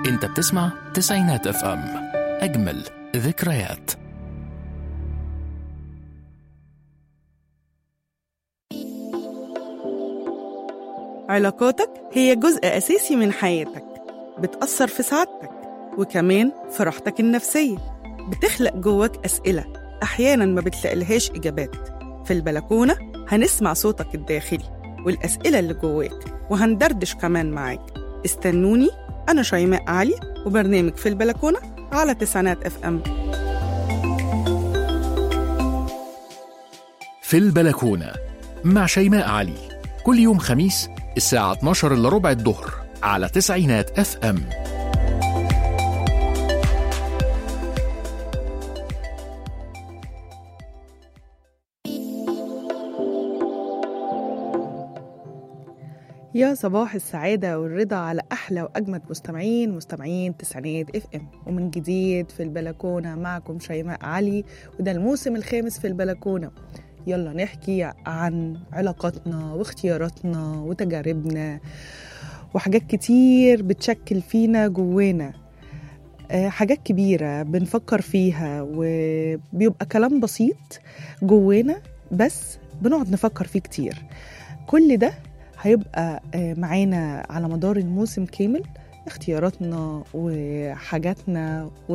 انت بتسمع تسعينات اف ام اجمل ذكريات علاقاتك هي جزء أساسي من حياتك بتأثر في سعادتك وكمان في راحتك النفسية بتخلق جواك أسئلة أحيانا ما بتلاقيلهاش إجابات في البلكونة هنسمع صوتك الداخلي والأسئلة اللي جواك وهندردش كمان معاك استنوني أنا شيماء علي وبرنامج في البلكونة على تسعينات اف ام في البلكونة مع شيماء علي كل يوم خميس الساعة 12 إلا ربع الظهر على تسعينات اف ام يا صباح السعادة والرضا على أحلى وأجمد مستمعين مستمعين تسعينات اف ام ومن جديد في البلكونة معكم شيماء علي وده الموسم الخامس في البلكونة يلا نحكي عن علاقاتنا واختياراتنا وتجاربنا وحاجات كتير بتشكل فينا جوانا آه، حاجات كبيرة بنفكر فيها وبيبقى كلام بسيط جوانا بس بنقعد نفكر فيه كتير كل ده هيبقى آه، معانا على مدار الموسم كامل اختياراتنا وحاجاتنا و...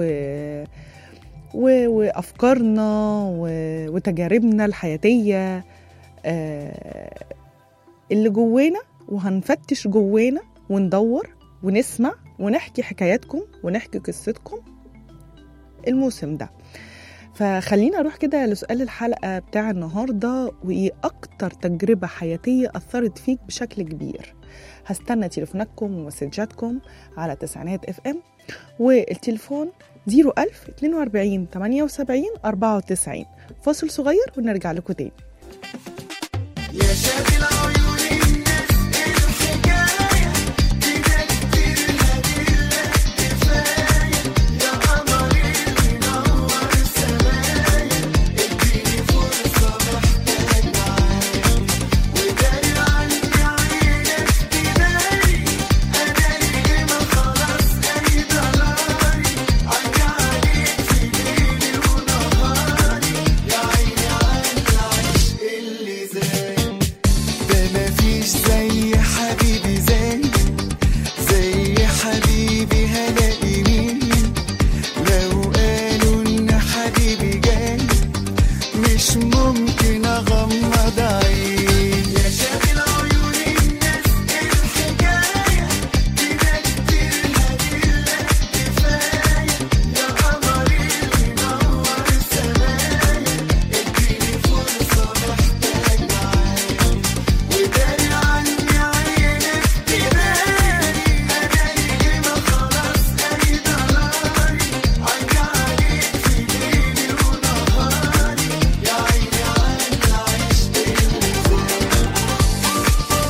و... وأفكارنا و... وتجاربنا الحياتية آه، اللي جوانا وهنفتش جوانا وندور ونسمع ونحكي حكاياتكم ونحكي قصتكم الموسم ده فخلينا نروح كده لسؤال الحلقة بتاع النهاردة وإيه أكتر تجربة حياتية أثرت فيك بشكل كبير هستنى تليفوناتكم ومسجاتكم على تسعينات اف ام والتليفون 01000 42 78 94 فاصل صغير ونرجع لكم تاني يا شاغل عيون الناس الحكاية كده كتير الهديلة كفاية يا قمر اللي نور السمايا اديني فرصة محتاج معاك وداري عني عينك تداري أنا اللي ما خلاص أي ضراري عيني عليك في ليلي ونهاري يا عيني على العشق اللي زاد ده مفيش زي حبيبي زي زي حبيبي هلاقي مين لو قالوا ان حبيبي جاي مش ممكن اغمض عيني يا شاغل عيون الناس الحكايه كده كتير الهديله كفايه يا قمر اللي نور السمايا اديني فرصه محتاج معاك وداري عني عينك تداري انا اللي ما خلاص اي ضراري عيني عليك في ليلي ونهاري يا عيني على العشق اللي زاد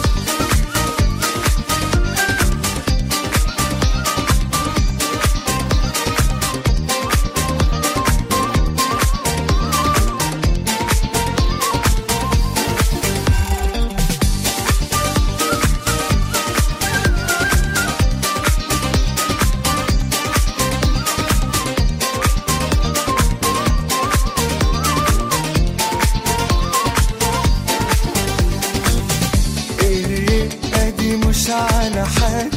الرقة دي مش على حد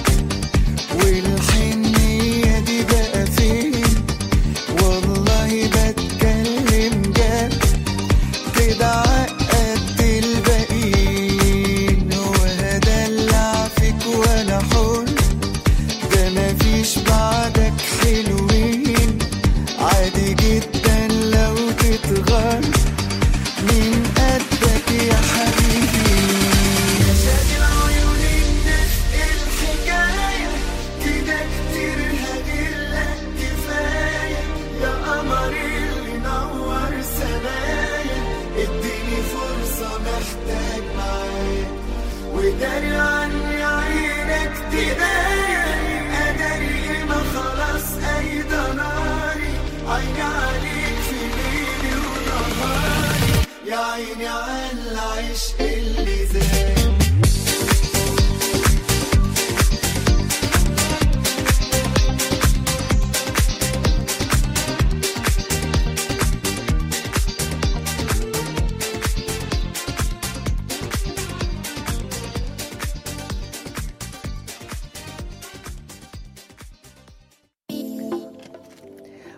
والحنية دي بقى فين والله بتكلم جد كده عقدت الباقيين وهدلع فيك وانا حر ده مفيش بعدك حلوين عادي جدا لو تتغير من قدك يا حبيبي يا شاغل عيون الناس الحكاية كده كتير هديلة كفاية يا قمر اللي نور سمايا اديني فرصة محتاج معاك وداري عني عينك تداري أداري ما خلاص أي ضناري عيني عليك في ليلي ونهاري يا عيني على العشق اللي زاد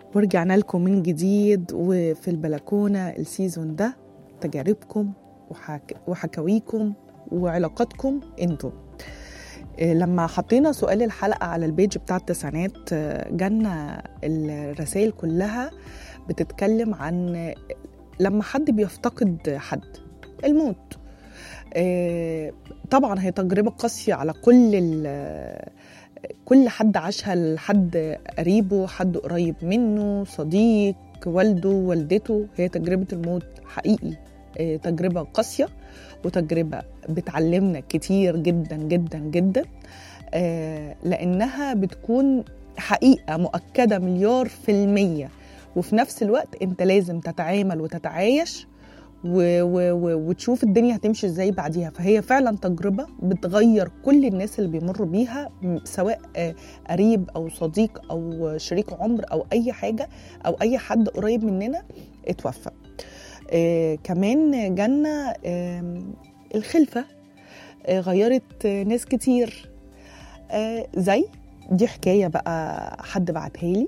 ورجعنا لكم من جديد وفي البلكونة السيزون ده تجاربكم وحك... وحكاويكم وعلاقاتكم انتم إيه، لما حطينا سؤال الحلقة على البيج بتاع التسعينات آه، جالنا الرسائل كلها بتتكلم عن لما حد بيفتقد حد الموت آه، طبعا هي تجربة قاسية على كل ال- كل حد عاشها لحد قريبه حد قريب منه صديق والده والدته هي تجربة الموت حقيقي آه، تجربة قاسية وتجربة بتعلمنا كتير جدا جدا جدا آه، لأنها بتكون حقيقة مؤكدة مليار في المية وفي نفس الوقت انت لازم تتعامل وتتعايش و و و وتشوف الدنيا هتمشي ازاي بعديها فهي فعلا تجربة بتغير كل الناس اللي بيمروا بيها م- سواء آه، قريب او صديق او شريك عمر او اي حاجة او اي حد قريب مننا اتوفى آه، كمان جالنا آم، الخلفة آه، غيرت آه، ناس كتير آه، زي دي حكاية بقى حد بعتها لي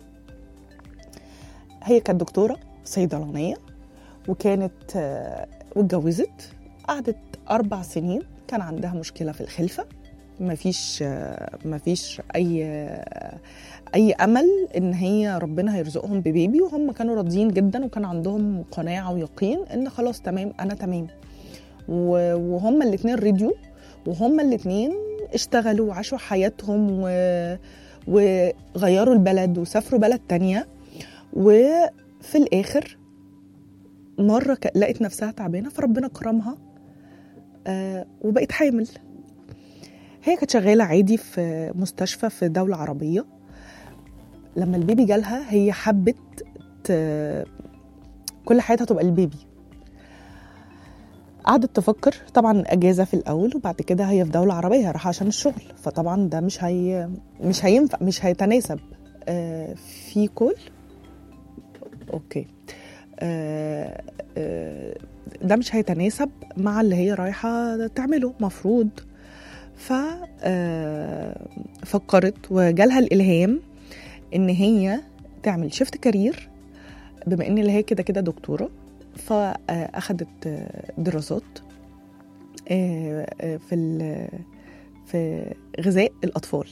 هي كانت دكتورة صيدلانية وكانت آه، واتجوزت قعدت أربع سنين كان عندها مشكلة في الخلفة مفيش آه، مفيش أي آه، أي أمل إن هي ربنا هيرزقهم ببيبي وهم كانوا راضيين جدا وكان عندهم قناعة ويقين إن خلاص تمام أنا تمام و- وهما الاتنين رضيوا وهما الاتنين اشتغلوا وعاشوا حياتهم و... وغيروا البلد وسافروا بلد تانية وفي الآخر مرة ك- لقت نفسها تعبانة فربنا كرمها آه وبقت حامل هي كانت شغالة عادي في مستشفى في دولة عربية لما البيبي جالها هي حبت ت... كل حياتها تبقى البيبي قعدت تفكر طبعا اجازه في الاول وبعد كده هي في دوله عربيه رايحه عشان الشغل فطبعا ده مش هي مش هينفع مش هيتناسب آه في كل اوكي آه آه ده مش هيتناسب مع اللي هي رايحه تعمله مفروض ف آه، فكرت وجالها الالهام ان هي تعمل شيفت كارير بما ان اللي هي كده كده دكتوره فاخدت دراسات آه، آه، في ال- في غذاء الاطفال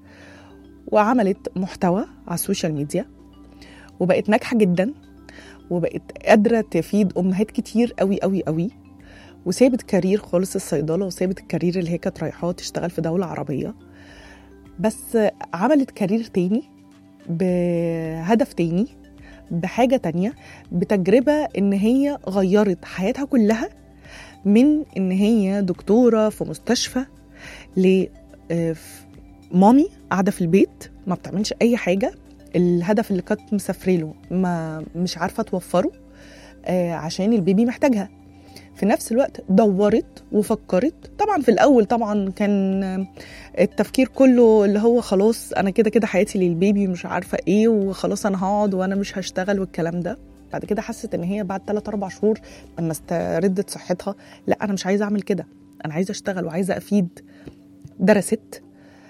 وعملت محتوى على السوشيال ميديا وبقت ناجحه جدا وبقت قادره تفيد امهات كتير قوي قوي قوي وسابت كارير خالص الصيدله وسابت الكارير اللي هي كانت رايحاه تشتغل في دوله عربيه بس عملت كارير تاني بهدف تاني بحاجة تانية بتجربة إن هي غيرت حياتها كلها من إن هي دكتورة في مستشفى ل آه، ف- مامي قاعدة في البيت ما بتعملش أي حاجة الهدف اللي كانت مسافرة له ما مش عارفة توفره آه، عشان البيبي محتاجها في نفس الوقت دورت وفكرت طبعا في الاول طبعا كان التفكير كله اللي هو خلاص انا كده كده حياتي للبيبي مش عارفه ايه وخلاص انا هقعد وانا مش هشتغل والكلام ده بعد كده حست ان هي بعد 3 4 شهور لما استردت صحتها لا انا مش عايزه اعمل كده انا عايزه اشتغل وعايزه افيد درست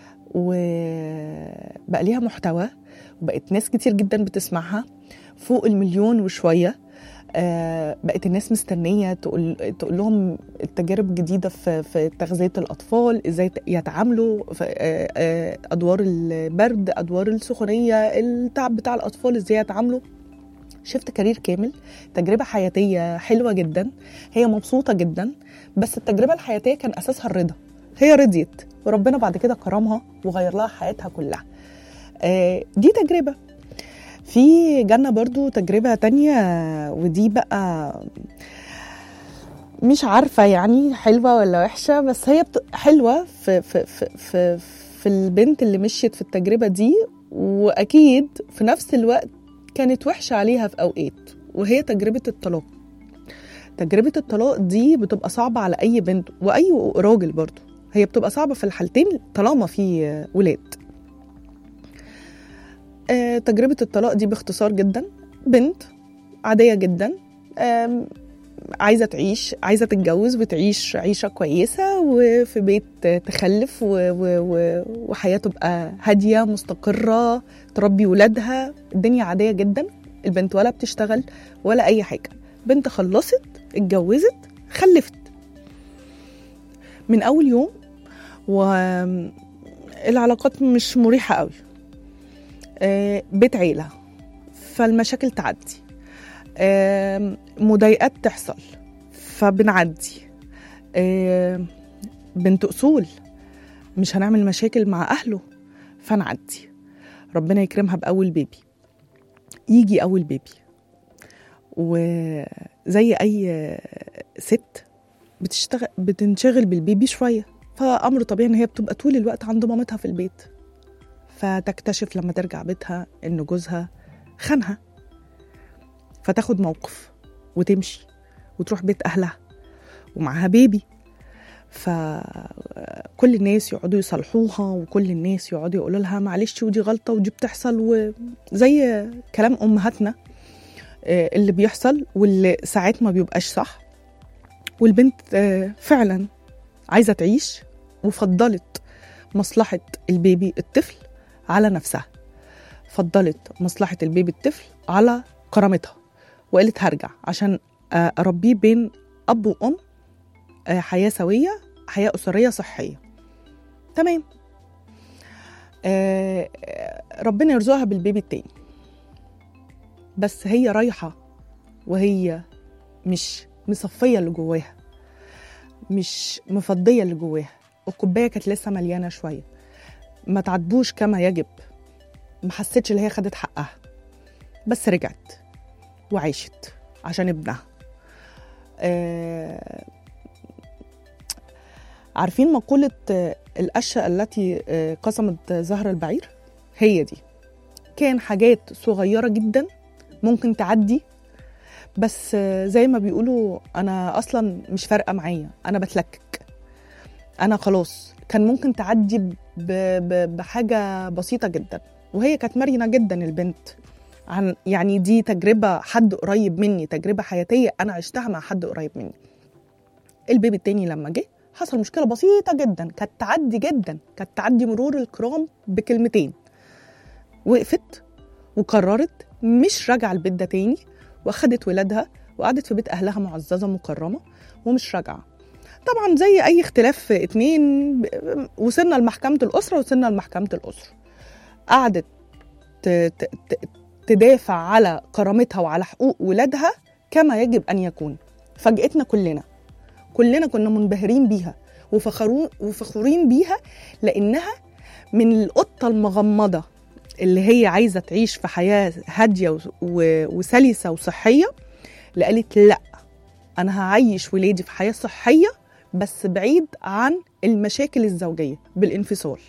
وبقى ليها محتوى وبقت ناس كتير جدا بتسمعها فوق المليون وشويه آه، بقت الناس مستنيه تقول تقول لهم التجارب الجديده في في تغذيه الاطفال ازاي يتعاملوا في آه، آه، ادوار البرد ادوار السخونيه التعب بتاع الاطفال ازاي يتعاملوا شفت كارير كامل تجربه حياتيه حلوه جدا هي مبسوطه جدا بس التجربه الحياتيه كان اساسها الرضا هي رضيت وربنا بعد كده كرمها وغير لها حياتها كلها آه، دي تجربه في جنة برضو تجربة تانية ودي بقى مش عارفة يعني حلوة ولا وحشة بس هي بت... حلوة في, في, في, في, في البنت اللي مشيت في التجربة دي وأكيد في نفس الوقت كانت وحشة عليها في أوقات وهي تجربة الطلاق تجربة الطلاق دي بتبقى صعبة على أي بنت وأي راجل برضو هي بتبقى صعبة في الحالتين طالما في ولاد آه، تجربة الطلاق دي باختصار جدا بنت عادية جدا آم، عايزه تعيش عايزه تتجوز وتعيش عيشه كويسه وفي بيت تخلف و... و... و... وحياه تبقى هاديه مستقره تربي ولادها الدنيا عاديه جدا البنت ولا بتشتغل ولا اي حاجه بنت خلصت اتجوزت خلفت من اول يوم والعلاقات مش مريحه قوي آه، بيت عيله فالمشاكل تعدي آم، مضايقات تحصل فبنعدي آم، بنت أصول مش هنعمل مشاكل مع أهله فنعدي ربنا يكرمها بأول بيبي يجي أول بيبي وزي أي ست بتشتغل بتنشغل بالبيبي شوية فأمر طبيعي إن هي بتبقى طول الوقت عند مامتها في البيت فتكتشف لما ترجع بيتها إن جوزها خانها فتاخد موقف وتمشي وتروح بيت أهلها ومعاها بيبي فكل الناس يقعدوا يصالحوها وكل الناس يقعدوا يقولوا لها معلش ودي غلطة ودي بتحصل وزي كلام أمهاتنا آه، اللي بيحصل واللي ساعات ما بيبقاش صح والبنت آه، فعلا عايزة تعيش وفضلت مصلحة البيبي الطفل على نفسها فضلت مصلحة البيبي الطفل على كرامتها وقالت هرجع عشان آه، أربيه بين أب وأم آه، حياة سوية حياة أسرية صحية تمام آه، آه، ربنا يرزقها بالبيبي التاني بس هي رايحة وهي مش مصفية اللي جواها مش مفضية اللي جواها الكوباية كانت لسه مليانة شوية ما تعاتبوش كما يجب ما حسيتش اللي هي خدت حقها بس رجعت وعاشت عشان ابنها آه عارفين مقولة آه، القشة التي آه، قسمت زهر البعير هي دي كان حاجات صغيرة جدا ممكن تعدي بس آه، زي ما بيقولوا أنا أصلا مش فارقة معايا أنا بتلكك أنا خلاص كان ممكن تعدي ب- ب- بحاجة بسيطة جدا وهي كانت مرنة جدا البنت عن يعني دي تجربة حد قريب مني تجربة حياتية أنا عشتها مع حد قريب مني البيبي التاني لما جه حصل مشكلة بسيطة جدا كانت تعدي جدا كانت تعدي مرور الكرام بكلمتين وقفت وقررت مش راجعة البيت ده تاني واخدت ولادها وقعدت في بيت أهلها معززة مكرمة ومش راجعة طبعا زي أي اختلاف في اتنين ب- وصلنا لمحكمة الأسرة وصلنا لمحكمة الأسرة قعدت ت- ت- ت- تدافع على كرامتها وعلى حقوق ولادها كما يجب أن يكون فاجئتنا كلنا كلنا كنا منبهرين بيها وفخرون وفخورين بيها لأنها من القطة المغمضة اللي هي عايزة تعيش في حياة هادية و- و- وسلسة وصحية اللي قالت لأ أنا هعيش ولادي في حياة صحية بس بعيد عن المشاكل الزوجية بالانفصال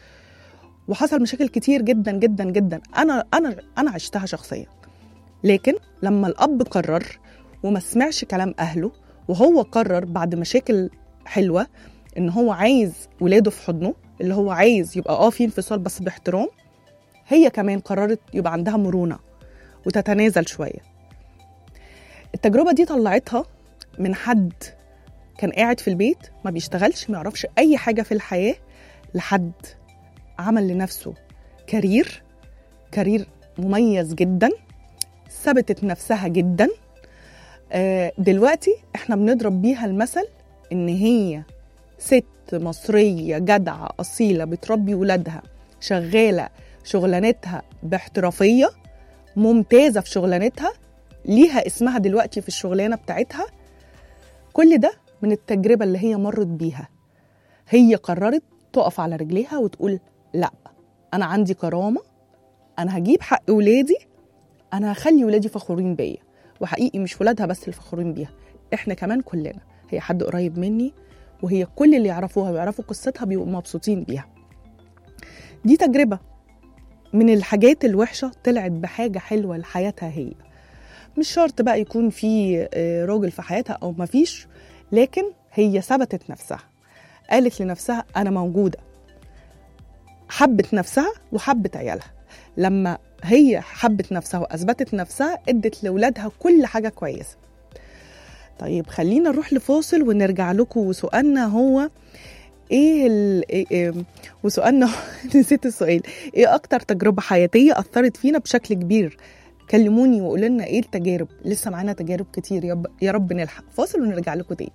وحصل مشاكل كتير جدا جدا جدا انا انا انا عشتها شخصيا لكن لما الاب قرر وما سمعش كلام اهله وهو قرر بعد مشاكل حلوه ان هو عايز ولاده في حضنه اللي هو عايز يبقى اه في انفصال بس باحترام هي كمان قررت يبقى عندها مرونه وتتنازل شويه التجربه دي طلعتها من حد كان قاعد في البيت ما بيشتغلش ما يعرفش اي حاجه في الحياه لحد عمل لنفسه كارير كارير مميز جدا ثبتت نفسها جدا آه، دلوقتي احنا بنضرب بيها المثل ان هي ست مصرية جدعة أصيلة بتربي ولادها شغالة شغلانتها باحترافية ممتازة في شغلانتها ليها اسمها دلوقتي في الشغلانة بتاعتها كل ده من التجربة اللي هي مرت بيها هي قررت تقف على رجليها وتقول لا انا عندي كرامه انا هجيب حق ولادي انا هخلي ولادي فخورين بيا وحقيقي مش ولادها بس اللي فخورين بيها احنا كمان كلنا هي حد قريب مني وهي كل اللي يعرفوها ويعرفوا قصتها بيبقوا مبسوطين بيها دي تجربه من الحاجات الوحشه طلعت بحاجه حلوه لحياتها هي مش شرط بقى يكون في آه، راجل في حياتها او مفيش لكن هي ثبتت نفسها قالت لنفسها انا موجوده حبت نفسها وحبت عيالها لما هي حبت نفسها واثبتت نفسها ادت لاولادها كل حاجه كويسه طيب خلينا نروح لفاصل ونرجع لكم وسؤالنا هو ايه ال... إيه إيه وسؤالنا نسيت السؤال ايه اكتر تجربه حياتيه اثرت فينا بشكل كبير كلموني وقولوا لنا ايه التجارب لسه معانا تجارب كتير يا, ب... يا رب نلحق فاصل ونرجع لكم تاني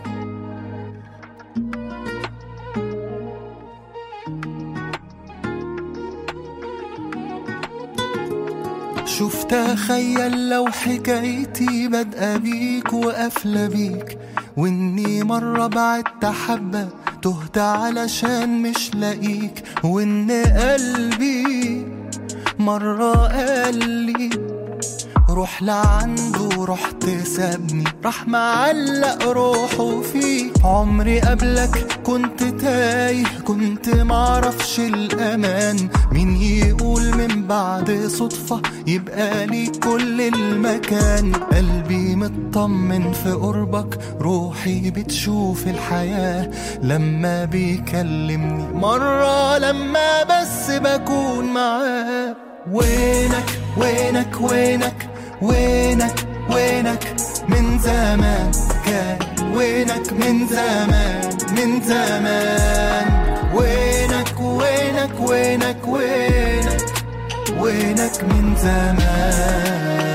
شوف تخيل لو حكايتي بادئة بيك وقافلة بيك واني مرة بعدت حبة تهت علشان مش لاقيك وان قلبي مرة قال لي روح لعنده رحت سابني راح معلق روحه فيك عمري قبلك كنت تايه كنت معرفش الأمان مين يقول من بعد صدفة يبقى لي كل المكان قلبي مطمن في قربك روحي بتشوف الحياة لما بيكلمني مرة لما بس بكون معاه وينك وينك وينك وينك وينك من زمان كان وينك من زمان من زمان وينك وينك وينك وينك وينك من زمان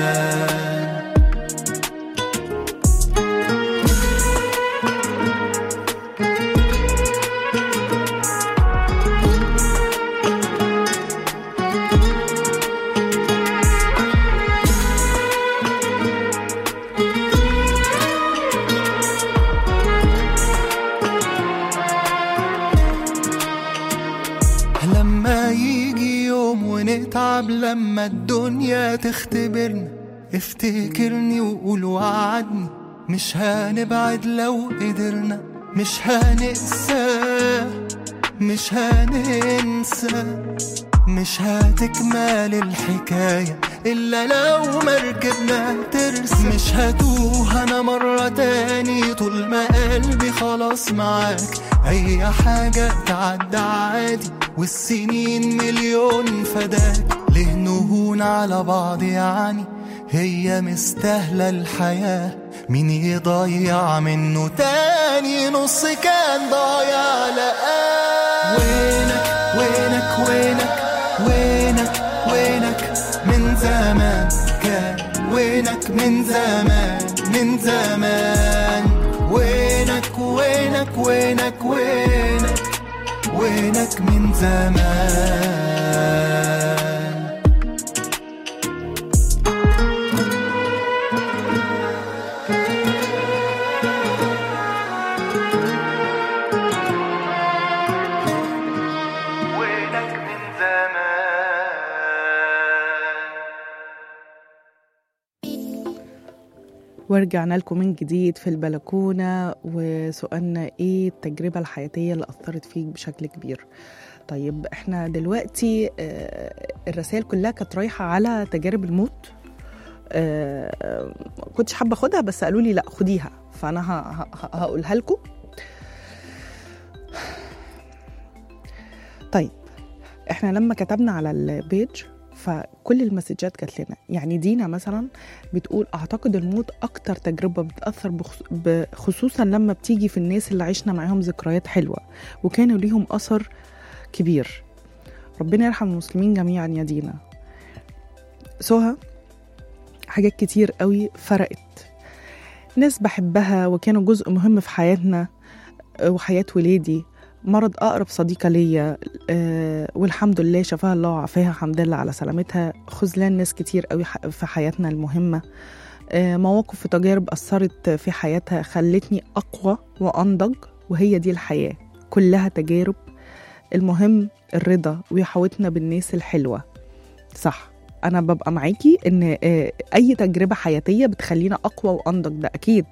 لما يجي يوم ونتعب لما الدنيا تختبرنا افتكرني وقول وعدني مش هنبعد لو قدرنا مش هنقسى مش هننسى مش هتكمل الحكاية إلا لو مركبنا ترسى مش هتوه أنا مرة تاني طول ما قلبي خلاص معاك أي حاجة تعدى عادي والسنين مليون فداك ليه نهون على بعض يعني هي مستاهلة الحياة مين يضيع منه تاني نص كان ضايع لقاه وينك وينك وينك وينك وينك من زمان كان وينك من زمان من زمان وينك وينك وينك وينك وينك من زمان وينك من زمان ورجعنا لكم من جديد في البلكونة وسؤالنا ايه التجربة الحياتية اللي أثرت فيك بشكل كبير طيب احنا دلوقتي آه، الرسائل كلها كانت رايحة على تجارب الموت آه، كنتش حابة اخدها بس قالوا لي لا خديها فأنا ه- ه- ه- هقولها لكم طيب احنا لما كتبنا على البيج فكل المسجات جات لنا يعني دينا مثلا بتقول اعتقد الموت اكتر تجربه بتاثر بخص... ب- خصوصا لما بتيجي في الناس اللي عشنا معاهم ذكريات حلوه وكانوا ليهم اثر كبير ربنا يرحم المسلمين جميعا يا دينا سهى حاجات كتير قوي فرقت ناس بحبها وكانوا جزء مهم في حياتنا آه، وحياة ولادي مرض أقرب صديقة ليا آه، والحمد لله شفاها الله وعافاها الحمد لله على سلامتها خذلان ناس كتير قوي ح- في حياتنا المهمة آه، مواقف وتجارب أثرت في حياتها خلتني أقوى وأنضج وهي دي الحياة كلها تجارب المهم الرضا ويحاوطنا بالناس الحلوة صح أنا ببقى معاكي إن آه، أي تجربة حياتية بتخلينا أقوى وأنضج ده أكيد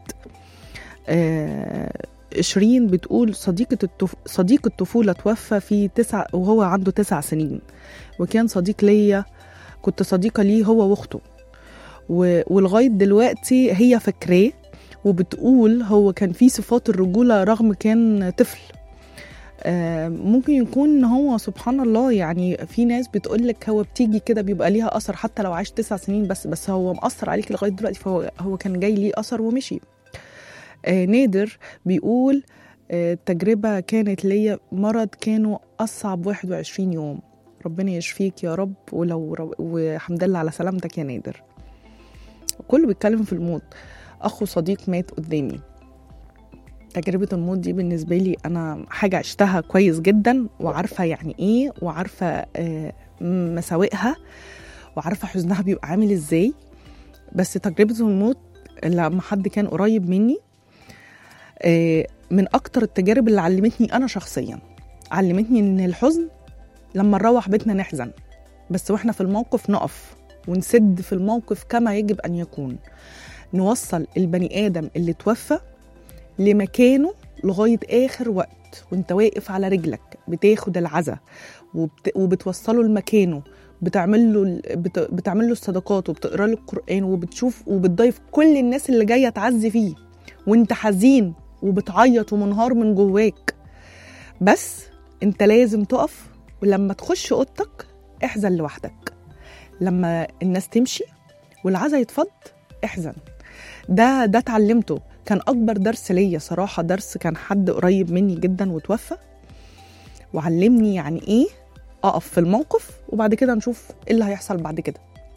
آه، شيرين بتقول صديقة الطف... صديق الطفولة توفى في تسع وهو عنده تسع سنين وكان صديق ليا كنت صديقة ليه هو واخته و... ولغاية دلوقتي هي فاكراه وبتقول هو كان فيه صفات الرجولة رغم كان طفل آه، ممكن يكون ان هو سبحان الله يعني في ناس بتقول لك هو بتيجي كده بيبقى ليها اثر حتى لو عاش تسع سنين بس بس هو مأثر عليك لغايه دلوقتي فهو هو كان جاي ليه اثر ومشي آه، نادر بيقول آه، التجربه كانت ليا مرض كانوا اصعب 21 يوم ربنا يشفيك يا رب ولو رب وحمد لله على سلامتك يا نادر كله بيتكلم في الموت اخو صديق مات قدامي تجربة الموت دي بالنسبة لي أنا حاجة عشتها كويس جدا وعارفة يعني إيه وعارفة آه، مساوئها وعارفة حزنها بيبقى عامل إزاي بس تجربة الموت لما حد كان قريب مني آه، من أكتر التجارب اللي علمتني أنا شخصيا علمتني إن الحزن لما نروح بيتنا نحزن بس وإحنا في الموقف نقف ونسد في الموقف كما يجب أن يكون نوصل البني آدم اللي توفى لمكانه لغاية آخر وقت وانت واقف على رجلك بتاخد العزا وبت... وبتوصله لمكانه بتعمل له ال- بت... بتعمل له الصدقات وبتقرا له القرآن وبتشوف وبتضيف كل الناس اللي جاية تعزي فيه وانت حزين وبتعيط ومنهار من جواك بس انت لازم تقف ولما تخش اوضتك احزن لوحدك لما الناس تمشي والعزا يتفض احزن ده ده اتعلمته كان اكبر درس ليا صراحه درس كان حد قريب مني جدا وتوفى وعلمني يعني ايه اقف في الموقف وبعد كده نشوف ايه اللي هيحصل بعد كده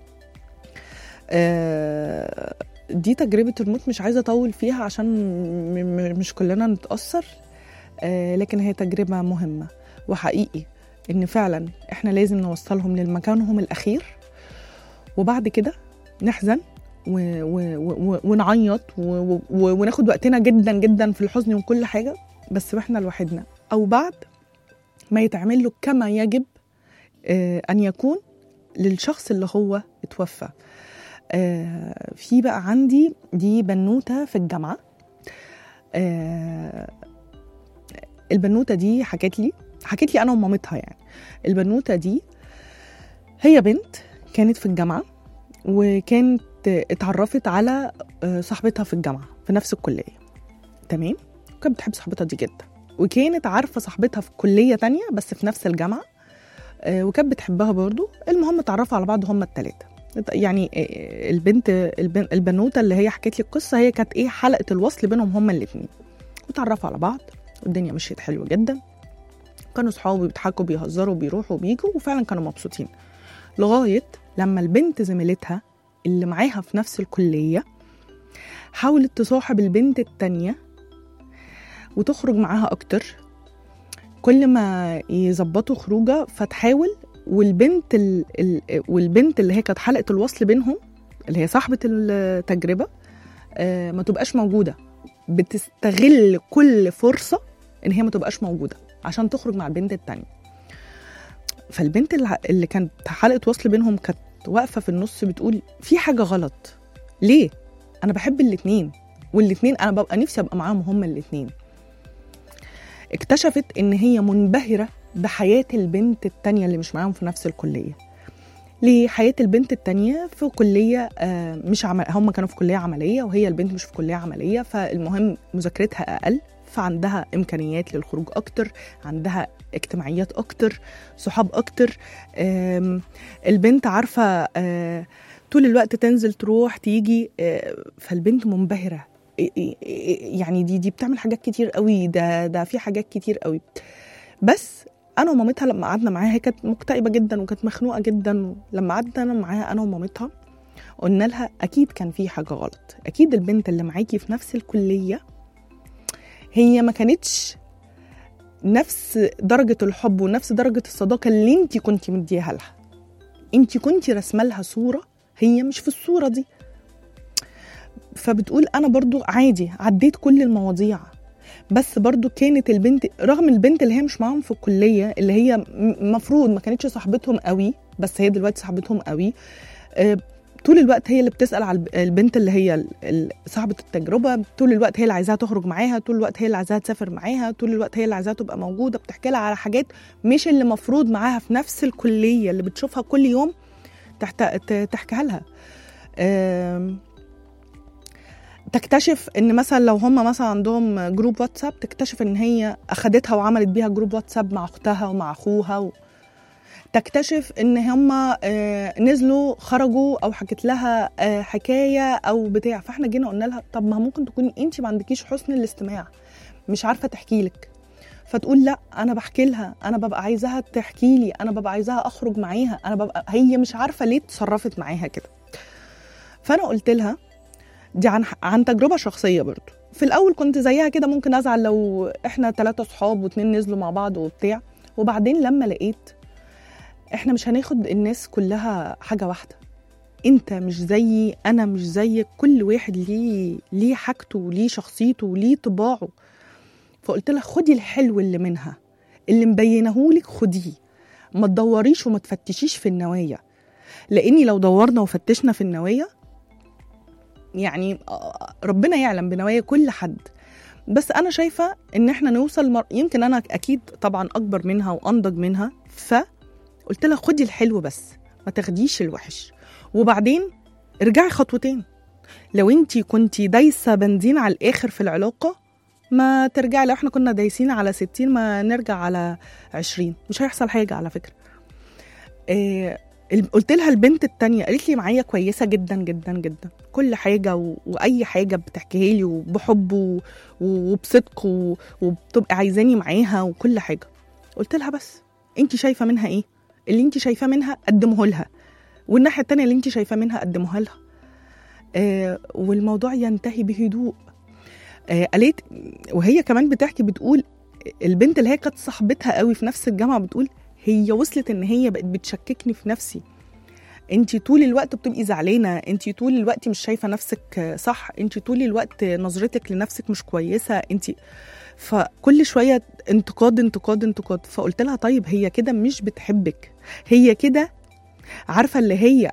آه، دي تجربة الموت مش عايزة أطول فيها عشان م- م- مش كلنا نتأثر آه، لكن هي تجربة مهمة وحقيقي إن فعلا إحنا لازم نوصلهم لمكانهم الأخير وبعد كده نحزن و و و ونعيط و و وناخد وقتنا جدا جدا في الحزن وكل حاجة بس واحنا لوحدنا أو بعد ما يتعمل له كما يجب آه، أن يكون للشخص اللي هو اتوفى آه، في بقى عندي دي بنوتة في الجامعة آه، البنوتة دي حكت لي حكت لي أنا ومامتها يعني البنوتة دي هي بنت كانت في الجامعة وكانت اتعرفت على آه، صاحبتها في الجامعة في نفس الكلية تمام وكانت بتحب صاحبتها دي جدا وكانت عارفة صاحبتها في كلية تانية بس في نفس الجامعة آه، وكانت بتحبها برضو المهم اتعرفوا على بعض هما التلاتة يعني آه، البنت البن- البنوتة اللي هي حكت لي القصة هي كانت ايه حلقة الوصل بينهم هما الاتنين وتعرفوا على بعض والدنيا مشيت حلوة جدا كانوا صحاب بيضحكوا بيهزروا بيروحوا وبيجوا وفعلا كانوا مبسوطين لغاية لما البنت زميلتها اللي معاها في نفس الكلية حاولت تصاحب البنت التانية وتخرج معاها أكتر كل ما يظبطوا خروجة فتحاول والبنت ال... ال... والبنت اللي هي كانت حلقة الوصل بينهم اللي هي صاحبة التجربة آه، ما تبقاش موجودة بتستغل كل فرصة إن هي ما تبقاش موجودة عشان تخرج مع البنت التانية فالبنت اللي اللي كانت حلقة وصل بينهم كانت واقفة في النص بتقول في حاجة غلط ليه؟ أنا بحب الاتنين والاتنين أنا ببقى نفسي أبقى معاهم هما الاتنين اكتشفت إن هي منبهرة بحياة البنت التانية اللي مش معاهم في نفس الكلية ليه حياة البنت التانية في كلية آه، مش عمل هم كانوا في كلية عملية وهي البنت مش في كلية عملية فالمهم مذاكرتها أقل فعندها إمكانيات للخروج أكتر عندها اجتماعيات أكتر صحاب أكتر آم، البنت عارفة آه، طول الوقت تنزل تروح تيجي آه، فالبنت منبهرة إيه- إيه- إيه- يعني دي دي بتعمل حاجات كتير قوي ده ده في حاجات كتير قوي بس انا ومامتها لما قعدنا معاها هي كانت مكتئبه جدا وكانت مخنوقه جدا لما قعدنا انا معاها انا ومامتها قلنا لها اكيد كان في حاجه غلط اكيد البنت اللي معاكي في نفس الكليه هي ما كانتش نفس درجه الحب ونفس درجه الصداقه اللي انت كنت مديها لها انت كنت رسمه لها صوره هي مش في الصوره دي فبتقول انا برضو عادي عديت كل المواضيع بس برضو كانت البنت رغم البنت اللي هي مش معاهم في الكليه اللي هي المفروض ما كانتش صاحبتهم قوي بس هي دلوقتي صاحبتهم قوي آه، طول الوقت هي اللي بتسال على الب- البنت اللي هي ال- ال- صاحبه التجربه طول الوقت هي اللي عايزاها تخرج معاها طول الوقت هي اللي عايزاها تسافر معاها طول الوقت هي اللي عايزاها تبقى موجوده بتحكي لها على حاجات مش اللي مفروض معاها في نفس الكليه اللي بتشوفها كل يوم تحت ت- تحكيها لها آم، تكتشف ان مثلا لو هم مثلا عندهم جروب واتساب تكتشف ان هي اخدتها وعملت بيها جروب واتساب مع اختها ومع اخوها و... تكتشف ان هم آه، نزلوا خرجوا او حكت لها آه، حكايه او بتاع فاحنا جينا قلنا لها طب ما ممكن تكوني انت ما عندكيش حسن الاستماع مش عارفه تحكي لك فتقول لا انا بحكي لها انا ببقى عايزاها تحكي لي انا ببقى عايزاها اخرج معاها انا ببقى هي مش عارفه ليه اتصرفت معاها كده فانا قلت لها دي عن عن تجربه شخصيه برضو في الاول كنت زيها كده ممكن ازعل لو احنا ثلاثة صحاب واتنين نزلوا مع بعض وبتاع وبعدين لما لقيت احنا مش هناخد الناس كلها حاجه واحده انت مش زيي انا مش زيك كل واحد ليه ليه حاجته وليه شخصيته وليه طباعه فقلت لها خدي الحلو اللي منها اللي مبينهولك خديه ما تدوريش وما تفتشيش في النوايا لاني لو دورنا وفتشنا في النوايا يعني آه، ربنا يعلم بنوايا كل حد بس انا شايفه ان احنا نوصل مر... يمكن انا اكيد طبعا اكبر منها وانضج منها فقلت لها خدي الحلو بس ما تاخديش الوحش وبعدين ارجعي خطوتين لو انتي كنتي دايسه بنزين على الاخر في العلاقه ما ترجعي لو احنا كنا دايسين على 60 ما نرجع على 20 مش هيحصل حاجه على فكره إيه ال- قلت لها البنت التانية قالت لي معايا كويسة جدا جدا جدا كل حاجة و... وأي حاجة بتحكيها لي وبحب و... وبصدق و... وبتبقى عايزاني معاها وكل حاجة قلت لها بس انت شايفة منها ايه اللي انت شايفاه منها قدمه لها والناحية التانية اللي انت شايفاه منها قدموها لها آه والموضوع ينتهي بهدوء آه قالت وهي كمان بتحكي بتقول البنت اللي هي كانت صاحبتها قوي في نفس الجامعة بتقول هي وصلت ان هي بقت بتشككني في نفسي انت طول الوقت بتبقي زعلانه انت طول الوقت مش شايفه نفسك صح انت طول الوقت نظرتك لنفسك مش كويسه انت فكل شويه انتقاد انتقاد انتقاد فقلت لها طيب هي كده مش بتحبك هي كده عارفه اللي هي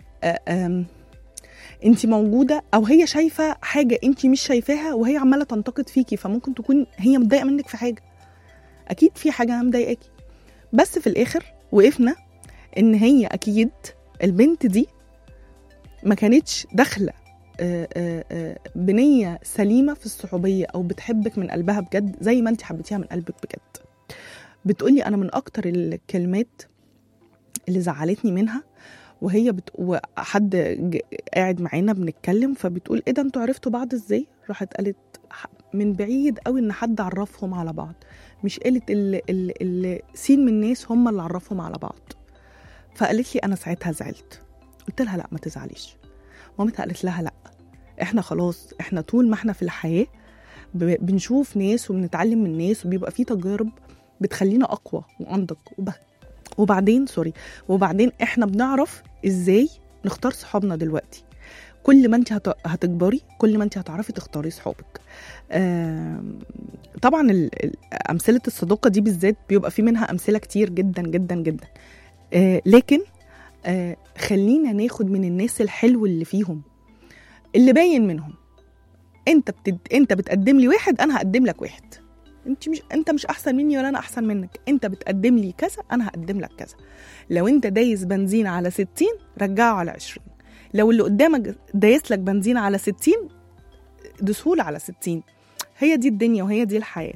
انت موجوده او هي شايفه حاجه انت مش شايفاها وهي عماله تنتقد فيكي فممكن تكون هي متضايقه منك في حاجه اكيد في حاجه مضايقاكي بس في الاخر وقفنا ان هي اكيد البنت دي ما كانتش داخله آه، آه، آه، بنيه سليمه في الصحوبيه او بتحبك من قلبها بجد زي ما انت حبيتيها من قلبك بجد بتقولي انا من اكتر الكلمات اللي زعلتني منها وهي بت... وحد ج... قاعد معانا بنتكلم فبتقول ايه ده انتوا عرفتوا بعض ازاي راحت قالت ح- من بعيد قوي ان حد عرفهم على بعض مش قالت ال... ال... ال... سين من الناس هم اللي عرفهم على بعض فقالت لي انا ساعتها زعلت قلت لها لا ما تزعليش مامتها قالت لها لا احنا خلاص احنا طول ما احنا في الحياه ب... بنشوف ناس وبنتعلم من ناس وبيبقى في تجارب بتخلينا اقوى وانضج وب... وبعدين سوري وبعدين احنا بنعرف ازاي نختار صحابنا دلوقتي كل ما انت هت... هتكبري كل ما انت هتعرفي تختاري صحابك آم، طبعا ال... ال- امثله الصداقه دي بالذات بيبقى في منها امثله كتير جدا جدا جدا آه، لكن آه، خلينا ناخد من الناس الحلو اللي فيهم اللي باين منهم انت بتد... انت بتقدم لي واحد انا هقدم لك واحد انت مش انت مش احسن مني ولا انا احسن منك انت بتقدم لي كذا انا هقدم لك كذا لو انت دايس بنزين على 60 رجعه على 20 لو اللي قدامك دايس لك بنزين على 60 دسهولة على 60 هي دي الدنيا وهي دي الحياة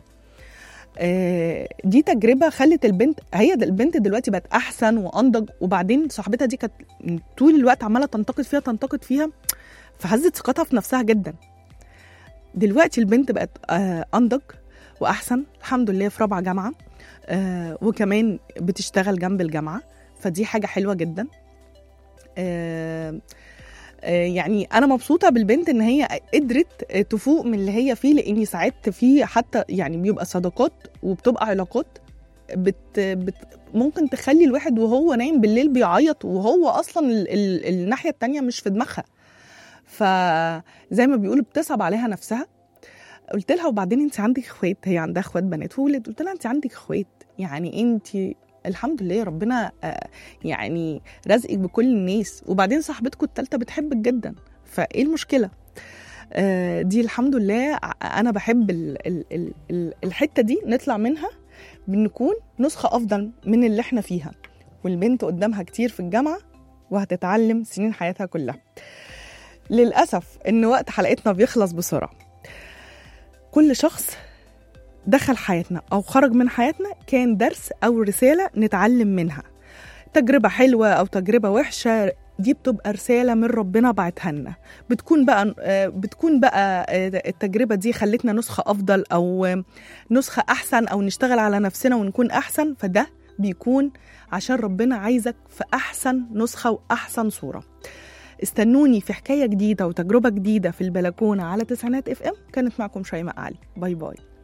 آه، دي تجربة خلت البنت هي د- البنت دلوقتي بقت أحسن وأنضج وبعدين صاحبتها دي كانت طول الوقت عمالة تنتقد فيها تنتقد فيها فهزت ثقتها في نفسها جدا دلوقتي البنت بقت آه، أنضج وأحسن الحمد لله في رابعة جامعة آه، وكمان بتشتغل جنب الجامعة فدي حاجة حلوة جدا آه، آه، يعني انا مبسوطه بالبنت ان هي قدرت آه، تفوق من اللي هي فيه لاني ساعات في حتى يعني بيبقى صداقات وبتبقى علاقات بت بت ممكن تخلي الواحد وهو نايم بالليل بيعيط وهو اصلا ال ال الناحيه التانية مش في دماغها فزي ما بيقولوا بتصعب عليها نفسها قلت لها وبعدين انت عندك اخوات هي عندها اخوات بنات وولد قلت لها انت عندك اخوات يعني انت الحمد لله ربنا آه، يعني رزقك بكل الناس وبعدين صاحبتكم التالتة بتحبك جدا فايه المشكله آه، دي الحمد لله ع- انا بحب ال ال ال ال الحته دي نطلع منها بنكون نسخه افضل من اللي احنا فيها والبنت قدامها كتير في الجامعه وهتتعلم سنين حياتها كلها للأسف إن وقت حلقتنا بيخلص بسرعة كل شخص دخل حياتنا أو خرج من حياتنا كان درس أو رسالة نتعلم منها تجربة حلوة أو تجربة وحشة دي بتبقى رسالة من ربنا بعتها لنا بتكون بقى آه، بتكون بقى آه، التجربة دي خلتنا نسخة أفضل أو آه، نسخة أحسن أو نشتغل على نفسنا ونكون أحسن فده بيكون عشان ربنا عايزك في أحسن نسخة وأحسن صورة استنوني في حكاية جديدة وتجربة جديدة في البلكونة على تسعينات اف ام كانت معكم شيماء علي باي باي